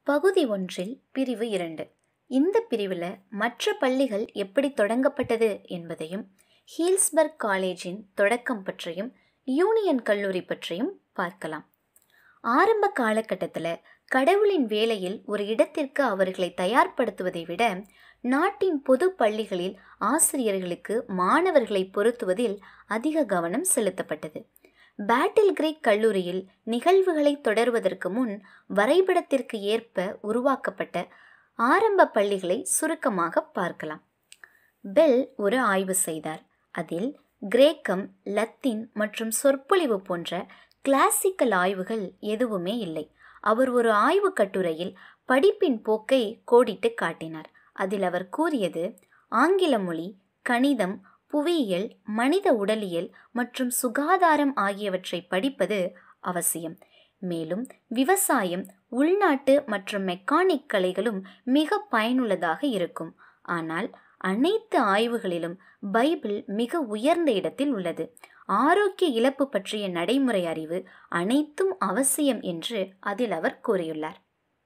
பகுதி ஒன்றில் பிரிவு இரண்டு இந்த பிரிவில் மற்ற பள்ளிகள் எப்படி தொடங்கப்பட்டது என்பதையும் ஹீல்ஸ்பர்க் காலேஜின் தொடக்கம் பற்றியும் யூனியன் கல்லூரி பற்றியும் பார்க்கலாம் ஆரம்ப காலகட்டத்தில் கடவுளின் வேலையில் ஒரு இடத்திற்கு அவர்களை தயார்படுத்துவதை விட நாட்டின் பொது பள்ளிகளில் ஆசிரியர்களுக்கு மாணவர்களை பொருத்துவதில் அதிக கவனம் செலுத்தப்பட்டது பேட்டில் கிரீக் கல்லூரியில் நிகழ்வுகளை தொடர்வதற்கு முன் வரைபடத்திற்கு ஏற்ப உருவாக்கப்பட்ட ஆரம்ப பள்ளிகளை சுருக்கமாக பார்க்கலாம் பெல் ஒரு ஆய்வு செய்தார் அதில் கிரேக்கம் லத்தீன் மற்றும் சொற்பொழிவு போன்ற கிளாசிக்கல் ஆய்வுகள் எதுவுமே இல்லை அவர் ஒரு ஆய்வு கட்டுரையில் படிப்பின் போக்கை கோடிட்டு காட்டினார் அதில் அவர் கூறியது ஆங்கில மொழி கணிதம் புவியியல் மனித உடலியல் மற்றும் சுகாதாரம் ஆகியவற்றை படிப்பது அவசியம் மேலும் விவசாயம் உள்நாட்டு மற்றும் மெக்கானிக் கலைகளும் மிக பயனுள்ளதாக இருக்கும் ஆனால் அனைத்து ஆய்வுகளிலும் பைபிள் மிக உயர்ந்த இடத்தில் உள்ளது ஆரோக்கிய இழப்பு பற்றிய நடைமுறை அறிவு அனைத்தும் அவசியம் என்று அதில் அவர் கூறியுள்ளார்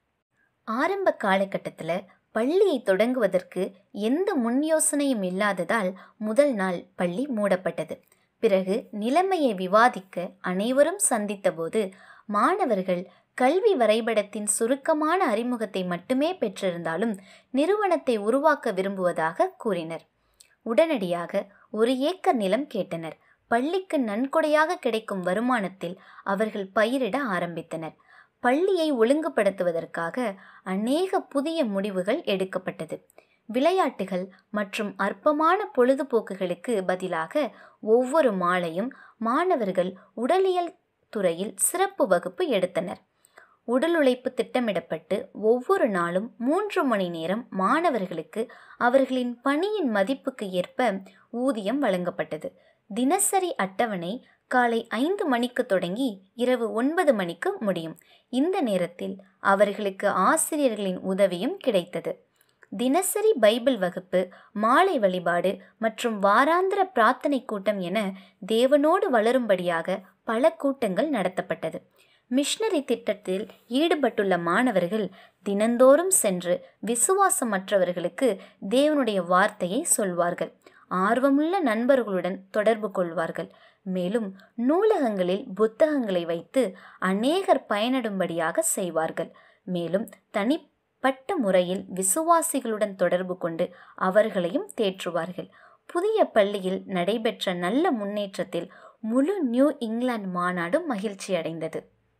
ஆரம்ப காலகட்டத்தில் பள்ளியை தொடங்குவதற்கு எந்த முன் யோசனையும் இல்லாததால் முதல் நாள் பள்ளி மூடப்பட்டது பிறகு நிலைமையை விவாதிக்க அனைவரும் சந்தித்தபோது மாணவர்கள் கல்வி வரைபடத்தின் சுருக்கமான அறிமுகத்தை மட்டுமே பெற்றிருந்தாலும் நிறுவனத்தை உருவாக்க விரும்புவதாக கூறினர் உடனடியாக ஒரு ஏக்கர் நிலம் கேட்டனர் பள்ளிக்கு நன்கொடையாக கிடைக்கும் வருமானத்தில் அவர்கள் பயிரிட ஆரம்பித்தனர் பள்ளியை ஒழுங்குபடுத்துவதற்காக அநேக புதிய முடிவுகள் எடுக்கப்பட்டது விளையாட்டுகள் மற்றும் அற்பமான பொழுதுபோக்குகளுக்கு பதிலாக ஒவ்வொரு மாலையும் மாணவர்கள் உடலியல் துறையில் சிறப்பு வகுப்பு எடுத்தனர் உடல் உழைப்பு திட்டமிடப்பட்டு ஒவ்வொரு நாளும் மூன்று மணி நேரம் மாணவர்களுக்கு அவர்களின் பணியின் மதிப்புக்கு ஏற்ப ஊதியம் வழங்கப்பட்டது தினசரி அட்டவணை காலை ஐந்து மணிக்கு தொடங்கி இரவு ஒன்பது மணிக்கு முடியும் இந்த நேரத்தில் அவர்களுக்கு ஆசிரியர்களின் உதவியும் கிடைத்தது தினசரி பைபிள் வகுப்பு மாலை வழிபாடு மற்றும் வாராந்திர பிரார்த்தனை கூட்டம் என தேவனோடு வளரும்படியாக பல கூட்டங்கள் நடத்தப்பட்டது மிஷனரி திட்டத்தில் ஈடுபட்டுள்ள மாணவர்கள் தினந்தோறும் சென்று விசுவாசமற்றவர்களுக்கு தேவனுடைய வார்த்தையை சொல்வார்கள் ஆர்வமுள்ள நண்பர்களுடன் தொடர்பு கொள்வார்கள் மேலும் நூலகங்களில் புத்தகங்களை வைத்து அநேகர் பயனடும்படியாக செய்வார்கள் மேலும் தனிப்பட்ட முறையில் விசுவாசிகளுடன் தொடர்பு கொண்டு அவர்களையும் தேற்றுவார்கள் புதிய பள்ளியில் நடைபெற்ற நல்ல முன்னேற்றத்தில் முழு நியூ இங்கிலாந்து மாநாடு மகிழ்ச்சி அடைந்தது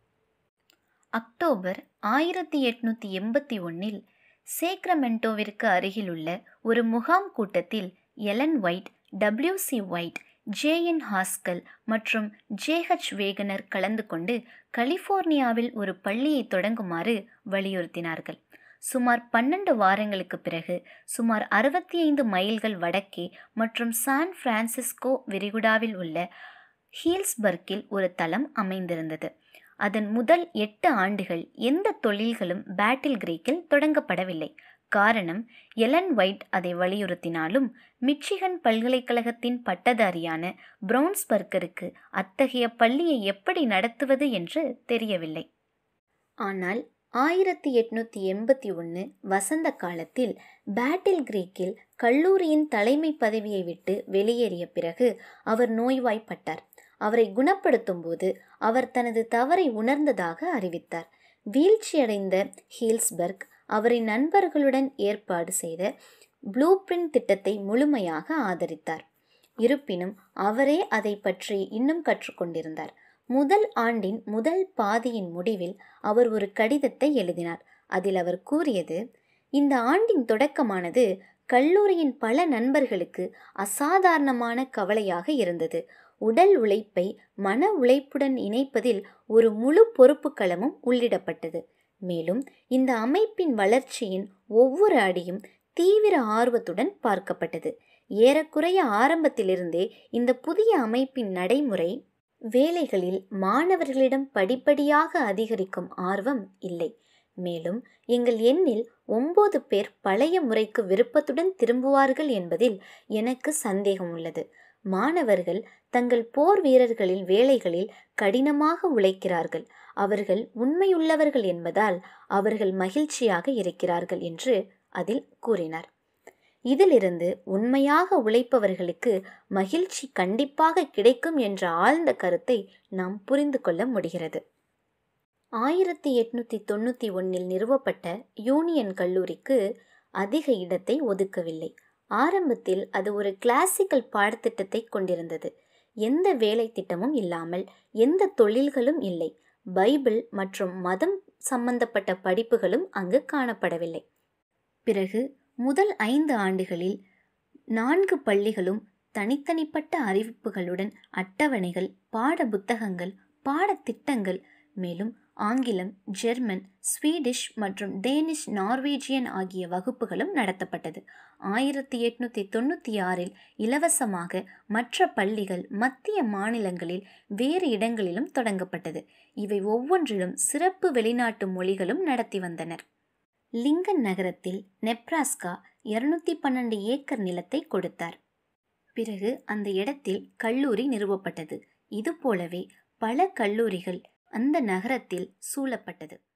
அக்டோபர் ஆயிரத்தி எட்நூத்தி எண்பத்தி ஒன்னில் சேக்ரமெண்டோவிற்கு அருகிலுள்ள ஒரு முகாம் கூட்டத்தில் Ellen White W C White JN Haskell மற்றும் ஜேஹெச் வேகனர் கலந்து கொண்டு கலிஃபோர்னியாவில் ஒரு பள்ளியை தொடங்குமாறு வலியுறுத்தினார்கள் சுமார் பன்னெண்டு வாரங்களுக்கு பிறகு சுமார் அறுபத்தி ஐந்து மைல்கள் வடக்கே மற்றும் சான் பிரான்சிஸ்கோ விரிகுடாவில் உள்ள ஹீல்ஸ்பர்க்கில் ஒரு தளம் அமைந்திருந்தது அதன் முதல் எட்டு ஆண்டுகள் எந்த தொழில்களும் பேட்டில் கிரீக்கில் தொடங்கப்படவில்லை காரணம் எலன் ஒயிட் அதை வலியுறுத்தினாலும் மிச்சிகன் பல்கலைக்கழகத்தின் பட்டதாரியான பிரவுன்ஸ்பர்க்கருக்கு அத்தகைய பள்ளியை எப்படி நடத்துவது என்று தெரியவில்லை ஆனால் ஆயிரத்தி எட்நூத்தி எண்பத்தி ஒன்று வசந்த காலத்தில் பேட்டில் கிரீக்கில் கல்லூரியின் தலைமை பதவியை விட்டு வெளியேறிய பிறகு அவர் நோய்வாய்ப்பட்டார் அவரை குணப்படுத்தும் போது அவர் தனது தவறை உணர்ந்ததாக அறிவித்தார் வீழ்ச்சியடைந்த ஹீல்ஸ்பர்க் அவரின் நண்பர்களுடன் ஏற்பாடு செய்த ப்ளூ பிரிண்ட் திட்டத்தை முழுமையாக ஆதரித்தார் இருப்பினும் அவரே அதை பற்றி இன்னும் கற்றுக்கொண்டிருந்தார் முதல் ஆண்டின் முதல் பாதியின் முடிவில் அவர் ஒரு கடிதத்தை எழுதினார் அதில் அவர் கூறியது இந்த ஆண்டின் தொடக்கமானது கல்லூரியின் பல நண்பர்களுக்கு அசாதாரணமான கவலையாக இருந்தது உடல் உழைப்பை மன உழைப்புடன் இணைப்பதில் ஒரு முழு பொறுப்பு களமும் உள்ளிடப்பட்டது மேலும் இந்த அமைப்பின் வளர்ச்சியின் ஒவ்வொரு அடியும் தீவிர ஆர்வத்துடன் பார்க்கப்பட்டது ஏறக்குறைய ஆரம்பத்திலிருந்தே இந்த புதிய அமைப்பின் நடைமுறை வேலைகளில் மாணவர்களிடம் படிப்படியாக அதிகரிக்கும் ஆர்வம் இல்லை மேலும் எங்கள் எண்ணில் ஒன்பது பேர் பழைய முறைக்கு விருப்பத்துடன் திரும்புவார்கள் என்பதில் எனக்கு சந்தேகம் உள்ளது மாணவர்கள் தங்கள் போர் வீரர்களின் வேலைகளில் கடினமாக உழைக்கிறார்கள் அவர்கள் உண்மையுள்ளவர்கள் என்பதால் அவர்கள் மகிழ்ச்சியாக இருக்கிறார்கள் என்று அதில் கூறினார் இதிலிருந்து உண்மையாக உழைப்பவர்களுக்கு மகிழ்ச்சி கண்டிப்பாக கிடைக்கும் என்ற ஆழ்ந்த கருத்தை நாம் புரிந்து கொள்ள முடிகிறது ஆயிரத்தி எட்நூத்தி தொண்ணூத்தி ஒன்னில் நிறுவப்பட்ட யூனியன் கல்லூரிக்கு அதிக இடத்தை ஒதுக்கவில்லை ஆரம்பத்தில் அது ஒரு கிளாசிக்கல் பாடத்திட்டத்தை கொண்டிருந்தது எந்த வேலை திட்டமும் இல்லாமல் எந்த தொழில்களும் இல்லை பைபிள் மற்றும் மதம் சம்பந்தப்பட்ட படிப்புகளும் அங்கு காணப்படவில்லை பிறகு முதல் ஐந்து ஆண்டுகளில் நான்கு பள்ளிகளும் தனித்தனிப்பட்ட அறிவிப்புகளுடன் அட்டவணைகள் பாட புத்தகங்கள் பாடத்திட்டங்கள் மேலும் ஆங்கிலம் ஜெர்மன் ஸ்வீடிஷ் மற்றும் டேனிஷ் நார்வேஜியன் ஆகிய வகுப்புகளும் நடத்தப்பட்டது ஆயிரத்தி எட்நூத்தி தொண்ணூற்றி ஆறில் இலவசமாக மற்ற பள்ளிகள் மத்திய மாநிலங்களில் வேறு இடங்களிலும் தொடங்கப்பட்டது இவை ஒவ்வொன்றிலும் சிறப்பு வெளிநாட்டு மொழிகளும் நடத்தி வந்தனர் லிங்கன் நகரத்தில் நெப்ராஸ்கா இருநூத்தி பன்னெண்டு ஏக்கர் நிலத்தை கொடுத்தார் பிறகு அந்த இடத்தில் கல்லூரி நிறுவப்பட்டது இதுபோலவே பல கல்லூரிகள் அந்த நகரத்தில் சூழப்பட்டது